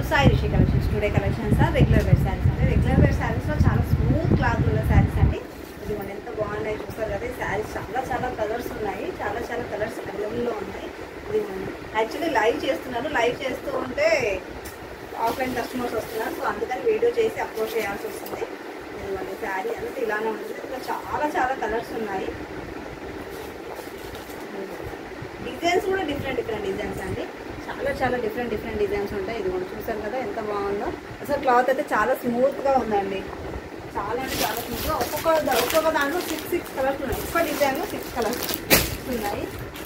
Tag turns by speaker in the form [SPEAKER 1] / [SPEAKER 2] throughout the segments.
[SPEAKER 1] Sai Rishi collections today collections regular wear sarees అండి regular wear శారీస్లో చాలా స్మూత్ క్లాత్ ఉన్న శారీస్ అండి ఇది మన ఎంత బాగున్నాయి చూస్తారు కదా ఈ శారీస్ చాలా చాలా కలర్స్ ఉన్నాయి చాలా చాలా కలర్స్ అవైలబుల్లో ఉన్నాయి ఇది యాక్చువల్లీ లైవ్ చేస్తున్నాను లైవ్ చేస్తూ ఉంటే ఆఫ్లైన్ కస్టమర్స్ వస్తున్నారు సో అందుకని వీడియో చేసి అప్లోడ్ చేయాల్సి వస్తుంది ఇది మన శారీ అంతా ఇలానే ఉంటుంది ఇంకా చాలా చాలా కలర్స్ ఉన్నాయి డిజైన్స్ కూడా డిఫరెంట్ డిఫరెంట్ డిజైన్స్ అండి చాలా చాలా డిఫరెంట్ డిఫరెంట్ డిజైన్స్ ఉంటాయి ఇది కూడా చూసారు కదా ఎంత బాగుందో అసలు క్లాత్ అయితే చాలా స్మూత్గా ఉందండి చాలా అంటే చాలా స్మూత్గా ఒక్కొక్క దా- ఒక్కొక్క దాంట్లో సిక్స్ సిక్స్ కలర్స్ ఉన్నాయి ఒక్క డిజైన్లో సిక్స్ కలర్స్ ఉన్నాయి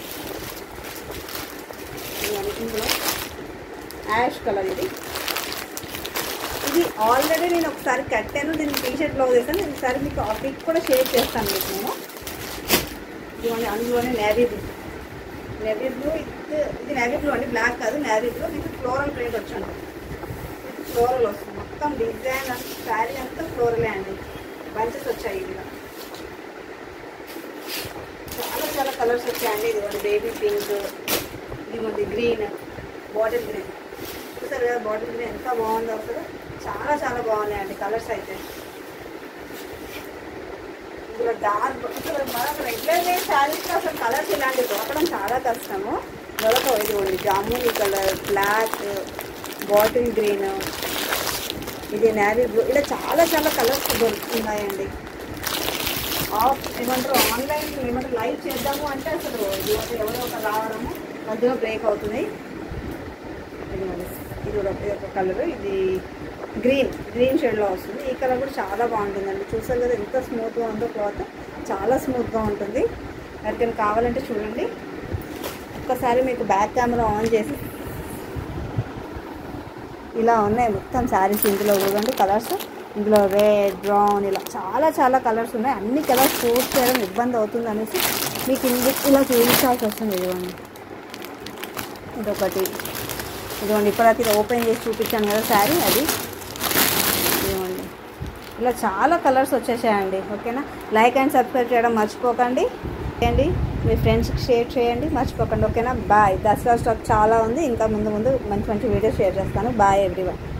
[SPEAKER 1] ఇదిగోండి ఇందులో యాష్ కలర్ ఇది ఇది ఆల్రెడీ నేను ఒకసారి కట్టాను దీనికి టీ షర్ట్ బ్లౌజ్ వేసాను నేను ఒకసారి మీకు ఆ పిక్ కూడా షేర్ చేస్తాను మీకు నేను ఇదిగోండి అందులోనే నేవీ బ్లూ నేవీ బ్లూ ఇది ఇది నేవీ బ్లూ అండి బ్లాక్ కాదు నేవీ బ్లూ మీకు ఫ్లోరల్ ప్రింట్ వచ్చండి మీకు ఫ్లోరల్ వస్తుంది మొత్తం డిజైన్ అంతా శారీ అంతా ఫ్లోరలే అండి బంచెస్ వచ్చాయి ఇలా చాలా చాలా కలర్స్ వచ్చాయండి ఇదిగోండి బేబీ పింక్ ఇదిగోండి గ్రీన్ బాటిల్ గ్రీన్ చూసారు కదా బాటిల్ గ్రీన్ ఎంత బాగుందో అసలు చాలా చాలా బాగున్నాయండి కలర్స్ అయితే ఇందులో డార్క్ అసలు మనకు రెగ్యులర్ వేర్ శారీస్ అసలు కలర్స్ ఇలాంటివి దొరకడం చాలా కష్టము మొదట ఇదిగోండి జామునీ కలర్ బ్లాక్ బాటిల్ గ్రీన్ ఇది నేవీ బ్లూ ఇలా చాలా చాలా కలర్స్ దొరుకుతున్నాయండి ఆఫ్ ఏమంటారు ఆన్లైన్ ఏమంటారు లైవ్ చేద్దాము అంటే అసలు ఇది ఒక- ఎవరో ఒక రావడము మధ్యలో బ్రేక్ అవుతుంది ఇది మరి ఇది కూడా ఇది ఒక కలర్ ఇది గ్రీన్ గ్రీన్ షేడ్లో వస్తుంది ఈ కలర్ కూడా చాలా బాగుంటుందండి చూసారు కదా ఎంత స్మూత్గా ఉందో క్లాత్ చాలా స్మూత్గా ఉంటుంది ఎవరికైనా కావాలంటే చూడండి ఒక్కసారి మీకు బ్యాక్ కెమెరా ఆన్ చేసి ఇలా ఉన్నాయి మొత్తం శారీస్ ఇందులో చూడండి కలర్స్ ఇందులో రెడ్ బ్రౌన్ ఇలా చాలా చాలా కలర్స్ ఉన్నాయి అన్ని కలర్స్ పోస్ట్ చేయడం ఇబ్బంది అవుతుంది అనేసి మీకు ఇందుకు ఇలా చూపించాల్సి వస్తుంది ఇదిగోండి ఇదొకటి ఇదిగోండి ఇప్పుడైతే ఇది ఓపెన్ చేసి చూపించాను కదా శారీ అది ఇదిగోండి ఇలా చాలా కలర్స్ వచ్చేసాయండి ఓకేనా లైక్ అండ్ సబ్స్క్రైబ్ చేయడం మర్చిపోకండి చేయండి మీ ఫ్రెండ్స్కి షేర్ చేయండి మర్చిపోకండి ఓకేనా బాయ్ దసరా స్టాక్ చాలా ఉంది ఇంకా ముందు ముందు మంచి మంచి వీడియోస్ షేర్ చేస్తాను బాయ్ ఎవ్రీవన్